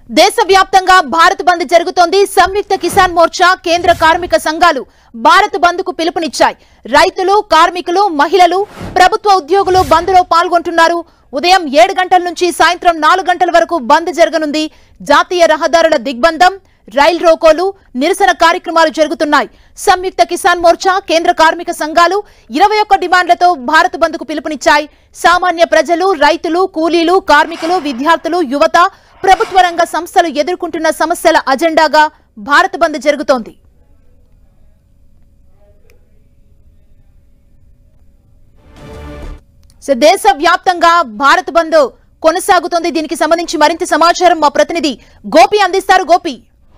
దేశవ్యాప్తంగా భారత్ బంద్ జరుగుతోంది సంయుక్త కిసాన్ మోర్చా కేంద్ర కార్మిక సంఘాలు భారత్ బంద్ కు పిలుపునిచ్చాయి రైతులు కార్మికులు మహిళలు ప్రభుత్వ ఉద్యోగులు బంద్ లో పాల్గొంటున్నారు ఉదయం ఏడు గంటల నుంచి సాయంత్రం నాలుగు గంటల వరకు బంద్ జరగనుంది జాతీయ రహదారుల దిగ్బంధం రైల్ రోకోలు నిరసన కార్యక్రమాలు జరుగుతున్నాయి సంయుక్త కిసాన్ మోర్చా కేంద్ర కార్మిక సంఘాలు ఇరవై ఒక్క డిమాండ్లతో భారత్ బంద్ కు పిలుపునిచ్చాయి సామాన్య ప్రజలు రైతులు కూలీలు కార్మికులు విద్యార్థులు యువత ప్రభుత్వ రంగ సంస్థలు ఎదుర్కొంటున్న సమస్యల అజెండాగా భారత్ బంద్ జరుగుతోంది సో దేశ వ్యాప్తంగా భారత్ బంద్ కొనసాగుతోంది దీనికి సంబంధించి మరింత సమాచారం మా ప్రతినిధి గోపి అందిస్తారు గోపి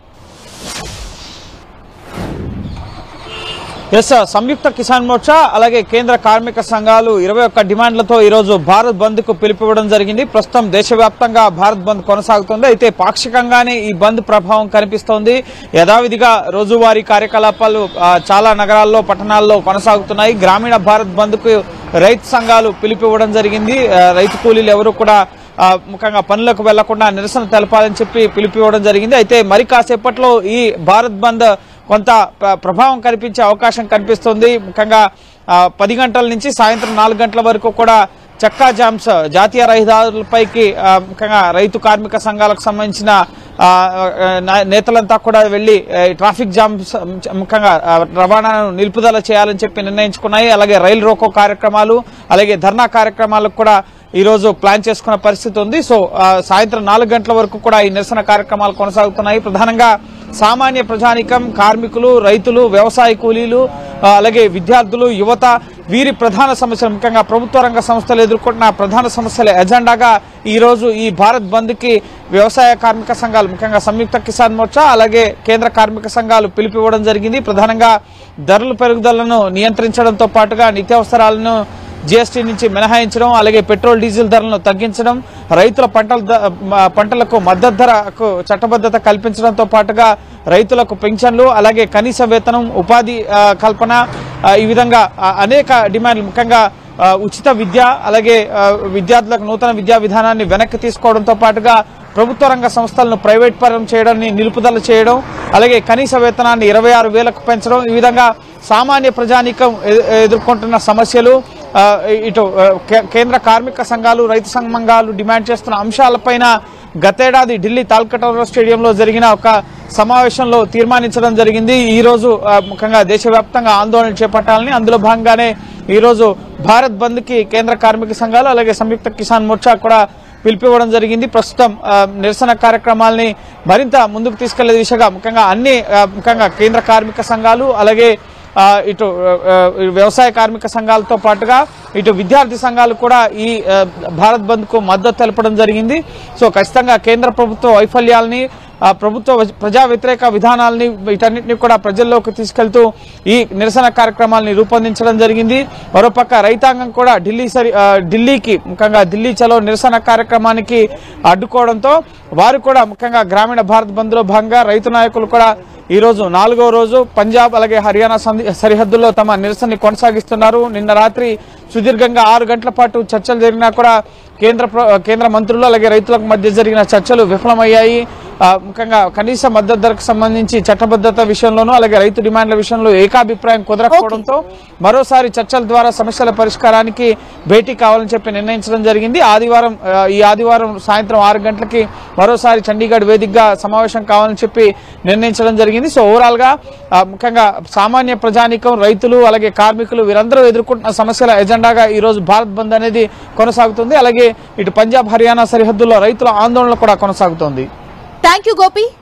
ఎస్ సంయుక్త కిసాన్ మోర్చా అలాగే కేంద్ర కార్మిక సంఘాలు ఇరవై ఒక్క డిమాండ్లతో ఈరోజు భారత్ బంద్ కు పిలుపువ్వడం జరిగింది ప్రస్తుతం దేశవ్యాప్తంగా భారత్ బంద్ కొనసాగుతోంది అయితే పాక్షికంగానే ఈ బంద్ ప్రభావం కనిపిస్తోంది యథావిధిగా రోజువారీ కార్యకలాపాలు ఆ, చాలా నగరాల్లో పట్టణాల్లో కొనసాగుతున్నాయి గ్రామీణ భారత్ బంద్ కు రైతు సంఘాలు పిలుపువ్వడం జరిగింది ఆ, రైతు కూలీలు ఎవరు కూడా ఆ, ముఖ్యంగా పనులకు వెళ్లకుండా నిరసన తెలపాలని చెప్పి పిలుపువ్వడం జరిగింది అయితే మరి కాసేపట్లో ఈ భారత్ బంద్ కొంత ప్ర- ప్రభావం కనిపించే అవకాశం కనిపిస్తుంది ముఖ్యంగా ఆ, పది గంటల నుంచి సాయంత్రం నాలుగు గంటల వరకు కూడా చక్కా జామ్స్ జాతీయ రహదారులపైకి ఆ, ముఖ్యంగా రైతు కార్మిక సంఘాలకు సంబంధించిన ఆ, ఆ, నా- నేతలంతా కూడా వెళ్లి ఆ, ఈ ట్రాఫిక్ జామ్స్ ముఖ్యంగా ఆ, రవాణాను నిలుపుదల చేయాలని చెప్పి నిర్ణయించుకున్నాయి అలాగే రైలు రోకో కార్యక్రమాలు అలాగే ధర్నా కార్యక్రమాలకు కూడా ఈ రోజు ప్లాన్ చేసుకున్న పరిస్థితి ఉంది సో ఆ, సాయంత్రం నాలుగు గంటల వరకు కూడా ఈ నిరసన కార్యక్రమాలు కొనసాగుతున్నాయి ప్రధానంగా సామాన్య ప్రజానికం కార్మికులు రైతులు వ్యవసాయ కూలీలు ఆ, అలాగే విద్యార్థులు యువత వీరి ప్రధాన సమస్యలు ముఖ్యంగా ప్రభుత్వ రంగ సంస్థలు ఎదుర్కొంటున్న ప్రధాన సమస్యల ఎజెండాగా ఈ రోజు ఈ భారత్ బంద్ కి వ్యవసాయ కార్మిక సంఘాలు ముఖ్యంగా సంయుక్త కిసాన్ మోర్చా అలాగే కేంద్ర కార్మిక సంఘాలు పిలుపువ్వడం జరిగింది ప్రధానంగా ధరల పెరుగుదలను నియంత్రించడంతో పాటుగా నిత్యావసరాలను జీఎస్టీ నుంచి మినహాయించడం అలాగే పెట్రోల్ డీజిల్ ధరలను తగ్గించడం రైతుల పంటల ద- మ- పంటలకు మద్దతు ధరకు చట్టబద్ధత కల్పించడంతో పాటుగా రైతులకు పెన్షన్లు అలాగే కనీస వేతనం ఉపాధి ఆ, కల్పన ఆ, ఈ విధంగా ఆ, అనేక డిమాండ్లు ముఖ్యంగా ఆ, ఉచిత విద్య అలాగే ఆ, విద్యార్థులకు నూతన విద్యా విధానాన్ని వెనక్కి తీసుకోవడంతో పాటుగా ప్రభుత్వ రంగ సంస్థలను ప్రైవేట్ పరం చేయడాన్ని నిలుపుదల చేయడం అలాగే కనీస వేతనాన్ని ఇరవై ఆరు వేలకు పెంచడం ఈ విధంగా సామాన్య ప్రజానీకం ఎ- ఎదుర్కొంటున్న సమస్యలు ఆ, ఇటు ఆ, కే- కేంద్ర కార్మిక సంఘాలు రైతు సంఘాలు డిమాండ్ చేస్తున్న అంశాలపైన గతేడాది ఢిల్లీ తాల్కటోరా స్టేడియంలో జరిగిన ఒక సమావేశంలో తీర్మానించడం జరిగింది ఈ రోజు ఆ, ముఖ్యంగా దేశవ్యాప్తంగా ఆందోళన చేపట్టాలని అందులో భాగంగానే ఈ రోజు భారత్ బంద్ కి కేంద్ర కార్మిక సంఘాలు అలాగే సంయుక్త కిసాన్ మోర్చా కూడా పిలిపివ్వడం జరిగింది ప్రస్తుతం ఆ, నిరసన కార్యక్రమాల్ని మరింత ముందుకు తీసుకెళ్లే దిశగా ముఖ్యంగా అన్ని ఆ, ముఖ్యంగా కేంద్ర కార్మిక సంఘాలు అలాగే ఆ, ఇటు ఆ, ఆ, వ్యవసాయ కార్మిక సంఘాలతో పాటుగా ఇటు విద్యార్థి సంఘాలు కూడా ఈ ఆ, భారత్ బంద్ కు మద్దతు తెలపడం జరిగింది సో ఖచ్చితంగా కేంద్ర ప్రభుత్వ వైఫల్యాల్ని ఆ, ప్రభుత్వ వ- ప్రజా వ్యతిరేక విధానాల్ని వీటన్నిటిని కూడా ప్రజల్లోకి తీసుకెళ్తూ ఈ నిరసన కార్యక్రమాల్ని రూపొందించడం జరిగింది మరోపక్క రైతాంగం కూడా ఢిల్లీ సరి ఆ, ఢిల్లీకి ముఖ్యంగా ఢిల్లీ చలో నిరసన కార్యక్రమానికి అడ్డుకోవడంతో వారు కూడా ముఖ్యంగా గ్రామీణ భారత్ బంద్ లో భాగంగా రైతు నాయకులు కూడా ఈ రోజు నాలుగో రోజు పంజాబ్ అలాగే హర్యానా సంధి- సరిహద్దుల్లో తమ నిరసనని కొనసాగిస్తున్నారు నిన్న రాత్రి సుదీర్ఘంగా ఆరు గంటల పాటు చర్చలు జరిగినా కూడా కేంద్ర ప్ర- కేంద్ర మంత్రులు అలాగే రైతులకు మధ్య జరిగిన చర్చలు విఫలమయ్యాయి ఆ, ముఖ్యంగా కనీస మద్దతు ధరకు సంబంధించి చట్టబద్ధత విషయంలోనూ అలాగే రైతు డిమాండ్ల విషయంలో ఏకాభిప్రాయం కుదరకపోవడంతో మరోసారి చర్చల ద్వారా సమస్యల పరిష్కారానికి భేటీ కావాలని చెప్పి నిర్ణయించడం జరిగింది ఆదివారం ఆ, ఈ ఆదివారం సాయంత్రం ఆరు గంటలకి మరోసారి చండీగఢ్ వేదికగా సమావేశం కావాలని చెప్పి నిర్ణయించడం జరిగింది సో ఓవరాల్ గా ఆ, ముఖ్యంగా సామాన్య ప్రజానీకం రైతులు అలాగే కార్మికులు వీరందరూ ఎదుర్కొంటున్న సమస్యల ఎజెండాగా ఈ రోజు భారత్ బంద్ అనేది కొనసాగుతుంది అలాగే ఇటు పంజాబ్ హర్యానా సరిహద్దుల్లో రైతుల ఆందోళన కూడా కొనసాగుతోంది థ్యాంక్ యూ గోపి